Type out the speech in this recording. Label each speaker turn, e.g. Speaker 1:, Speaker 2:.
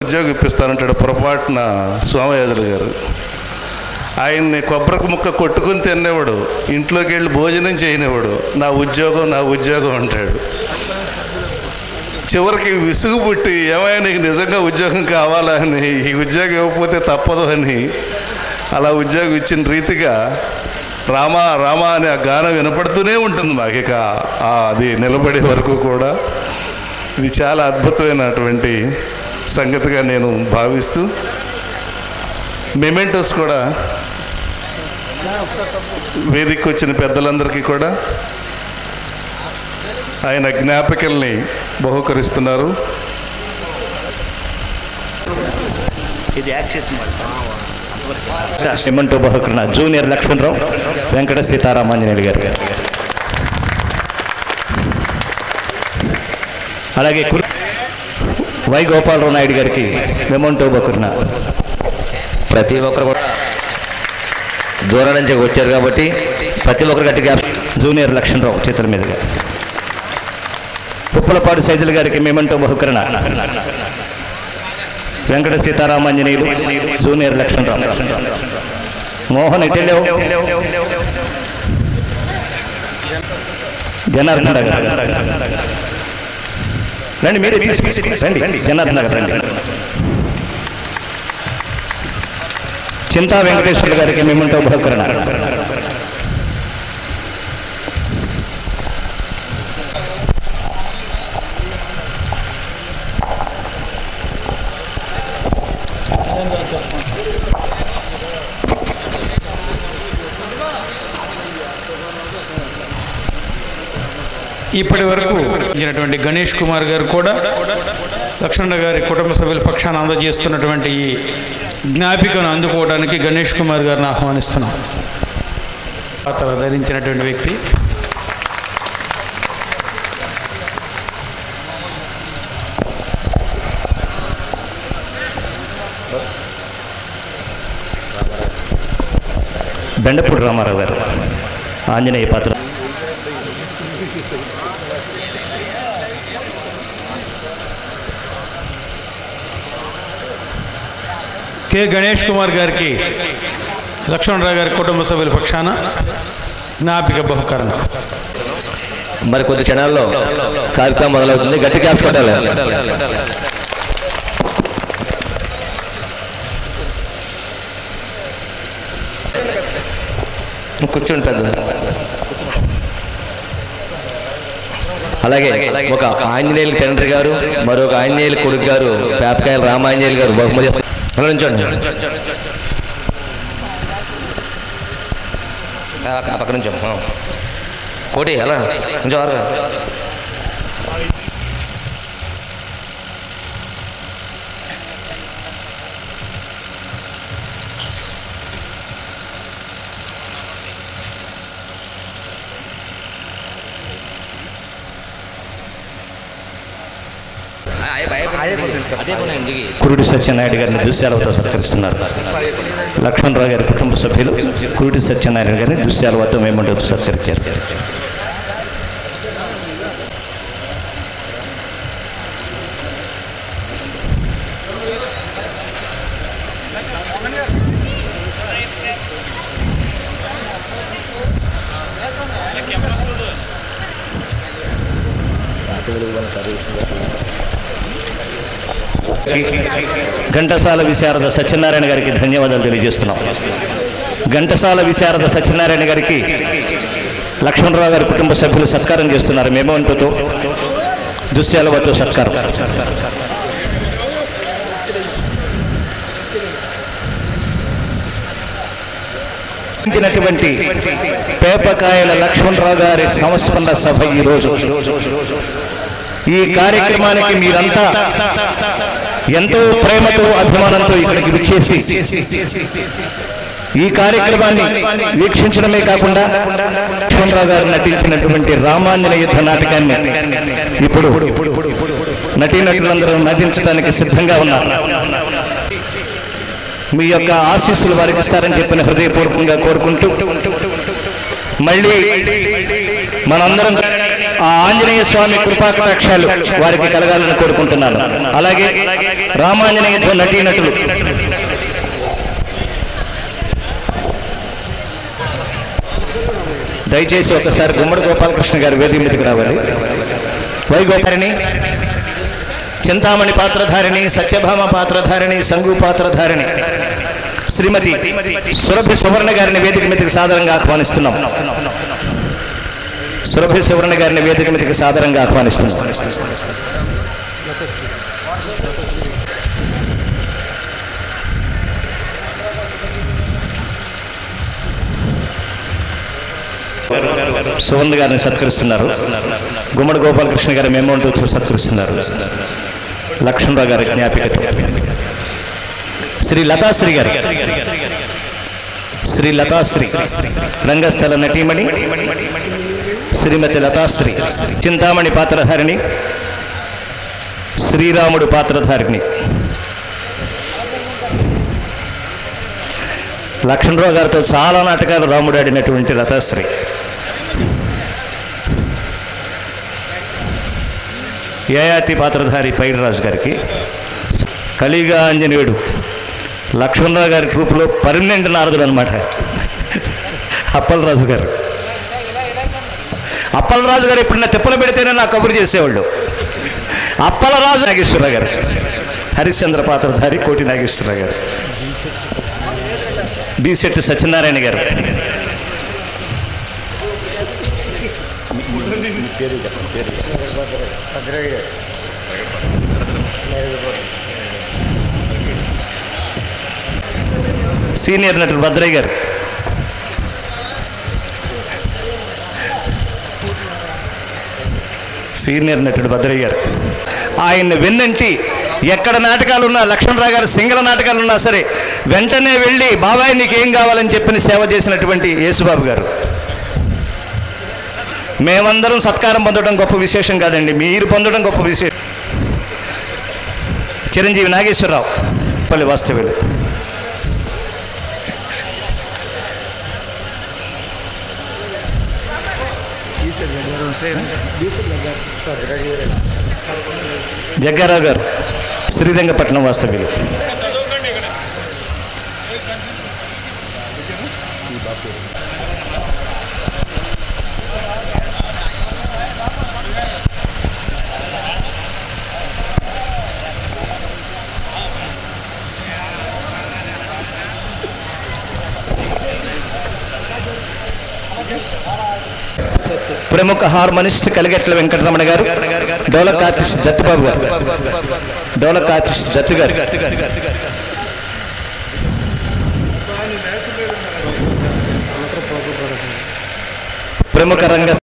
Speaker 1: ఉద్యోగం ఇప్పిస్తానంటాడు పొరపాటున సోమయాజులు గారు ఆయన్ని కొబ్బరికి ముక్క కొట్టుకుని తినేవాడు ఇంట్లోకి వెళ్ళి భోజనం చేయనివాడు నా ఉద్యోగం నా ఉద్యోగం అంటాడు చివరికి విసుగు పుట్టి ఏమైనా నీకు నిజంగా ఉద్యోగం కావాలా అని ఈ ఉద్యోగం ఇవ్వకపోతే తప్పదు అని అలా ఉద్యోగం ఇచ్చిన రీతిగా రామా రామా అనే ఆ గానం వినపడుతూనే ఉంటుంది మాకు ఇక ఆ అది నిలబడే వరకు కూడా ఇది చాలా అద్భుతమైనటువంటి సంగతిగా నేను భావిస్తూ మెమెంటోస్ కూడా వేదికకి వచ్చిన పెద్దలందరికీ కూడా ఆయన జ్ఞాపికల్ని బహుకరిస్తున్నారు
Speaker 2: ఇది యాక్ట్ చేసిన వాళ్ళు
Speaker 3: సిమెంటు బహుకరణ జూనియర్ లక్ష్మణరావు వెంకట సీతారామాంజనేయులు గారు అలాగే కుర్- వై గోపాలరావు నాయుడు గారికి మెమంటో బహుకరణ
Speaker 4: ప్రతి ఒక్కరు కూడా దూరం నుంచి వచ్చారు కాబట్టి ప్రతి ఒక్కరు గట్టిగా
Speaker 3: జూనియర్ లక్ష్మణరావు చేతుల మీదుగా కుప్పలపాడు సైజుల గారికి మెమంటో బహుకరణ వెంకట సీతారామాంజనేయులు జూనియర్ లక్ష్మణరావు మోహన్ ఇటెలేవు జనార్దన్ నగర్ రండి మీరే తీసుకు రండి జనార్దన్ నగర్ రండి చింతా వెంకటేశ్వర గారికి మెమంటో బహుకరణ
Speaker 5: ఇప్పటి వరకు ఇచ్చినటువంటి గణేష్ కుమార్ గారు కూడా లక్ష్మణ గారి కుటుంబ సభ్యుల పక్షాన అందజేస్తున్నటువంటి ఈ జ్ఞాపికను అందుకోవడానికి గణేష్ కుమార్ గారిని ఆహ్వానిస్తున్నాం పాత్ర ధరించినటువంటి వ్యక్తి
Speaker 3: బెండపూడి రామారావు గారు ఆంజనేయ పాత్ర
Speaker 5: కె గణేష్ కుమార్ గారికి లక్ష్మణరావు గారి కుటుంబ సభ్యుల పక్షాన జ్ఞాపిక బహుకరణ
Speaker 4: మరి కొద్ది క్షణాల్లో కార్యక్రమం మొదలవుతుంది గట్టి క్యాప్స్ కొట్టాలి కూర్చోండి పెద్ద అలాగే ఒక ఆంజనేయుల తండ్రి గారు మరొక ఆంజనేయుల కొడుకు గారు పేపకాయల రామాంజనేయులు గారు బహుమతి అలా నుంచోండి ఆ, ఆ పక్క నుంచో ఆ. కోటి అలా కొంచెం వారు
Speaker 3: కురుడి సత్యనారాయణ గారిని దుశ్శాలవతో సత్కరిస్తున్నారు లక్ష్మణరావు గారి కుటుంబ సభ్యులు కురుడి సత్యనారాయణ గారిని దుశ్శాలవతో మేమంటూ సత్కరించారు ఘంటసాల విశారద సత్యనారాయణ గారికి ధన్యవాదాలు తెలియజేస్తున్నాం ఘంటసాల విశారద సత్యనారాయణ గారికి లక్ష్మణరావు గారి కుటుంబ సభ్యులు సత్కారం చేస్తున్నారు మేమంటూతో దుశ్యాలవతో సత్కారం ఇచ్చినటువంటి పేపకాయల లక్ష్మణరావు గారి సంస్మరణ సభ ఈరోజు ఈ కార్యక్రమానికి మీరంతా ఎంతో ప్రేమతో అభిమానంతో ఇక్కడికి విచ్చేసి ఈ కార్యక్రమాన్ని వీక్షించడమే కాకుండా లక్ష్మణరావు గారు నటించినటువంటి రామాంజన యుద్ధ నాటకాన్ని ఇప్పుడు నటీనటులందరూ నటించడానికి సిద్ధంగా ఉన్నారు మీ యొక్క ఆశీస్సులు వారికి ఇస్తారని చెప్పిన హృదయపూర్వకంగా కోరుకుంటూ మళ్ళీ మనందరం ఆ ఆంజనేయ స్వామి కృపాకటాక్షాలు వారికి కలగాలని కోరుకుంటున్నాను అలాగే రామాంజనేయ నటీనటులు దయచేసి ఒకసారి గుమ్మడి గోపాలకృష్ణ గారి వేదిక మీదకి రావాలి వైగోపారిని చింతామణి పాత్రధారిణి సత్యభామ పాత్రధారిణి సంగు పాత్రధారిణి శ్రీమతి సురభి సువర్ణ గారిని వేదిక మీదకి సాదరంగా ఆహ్వానిస్తున్నాం సురభి సువర్ణ గారిని వేదిక మీదకి సాదరంగా ఆహ్వానిస్తున్నాం సువర్ణ గారిని సత్కరిస్తున్నారు గుమ్మడి గోపాలకృష్ణ గారి మెమోంటూ సత్కరిస్తున్నారు లక్ష్మణరావు గారి జ్ఞాపిక శ్రీ లతాశ్రీ గారు శ్రీ లతాశ్రీ రంగస్థల నటీమణి శ్రీమతి లతాశ్రీ చింతామణి పాత్రధారిణి శ్రీరాముడు పాత్రధారిణి లక్ష్మణరావు గారితో చాలా నాటకాలు రాముడు ఆడినటువంటి లతాశ్రీ యయాతి పాత్రధారి పైడిరాజు గారికి కలిగా ఆంజనేయుడు లక్ష్మణరావు గారి ట్రూపులో పర్మనెంట్ నారదుడు అనమాట అప్పలరాజు గారు అప్పలరాజు గారు ఎప్పుడన్నా తిప్పలు పెడితేనే నాకు కబురు చేసేవాళ్ళు అప్పలరాజు నాగేశ్వరరావు గారు హరిశ్చంద్ర పాత్రధారి కోటి నాగేశ్వరరావు గారు బిశెట్టి సత్యనారాయణ గారు సీనియర్ నటుడు భద్రయ్య గారు సీనియర్ నటుడు భద్రయ్య గారు ఆయన్ని వెన్నంటి ఎక్కడ నాటకాలు ఉన్నా లక్ష్మణరావు గారు సింగల నాటకాలు ఉన్నా సరే వెంటనే వెళ్ళి బాబాయ్ నీకు ఏం కావాలని చెప్పిన సేవ చేసినటువంటి యేసుబాబు గారు మేమందరం సత్కారం పొందడం గొప్ప విశేషం కాదండి మీరు పొందడం గొప్ప విశేషం చిరంజీవి నాగేశ్వరరావు పల్లి వాస్తవ్యులు జగ్గారావు గారు శ్రీరంగపట్నం వాస్తవ్యులు ప్రముఖ హార్మోనిస్ట్ కలిగట్ల వెంకటరమణ గారు డోలక్ ఆర్టిస్ట్ దత్తుబాబు గారు డోలక్ ఆర్టిస్ట్ దత్తు గారు ప్రముఖ రంగ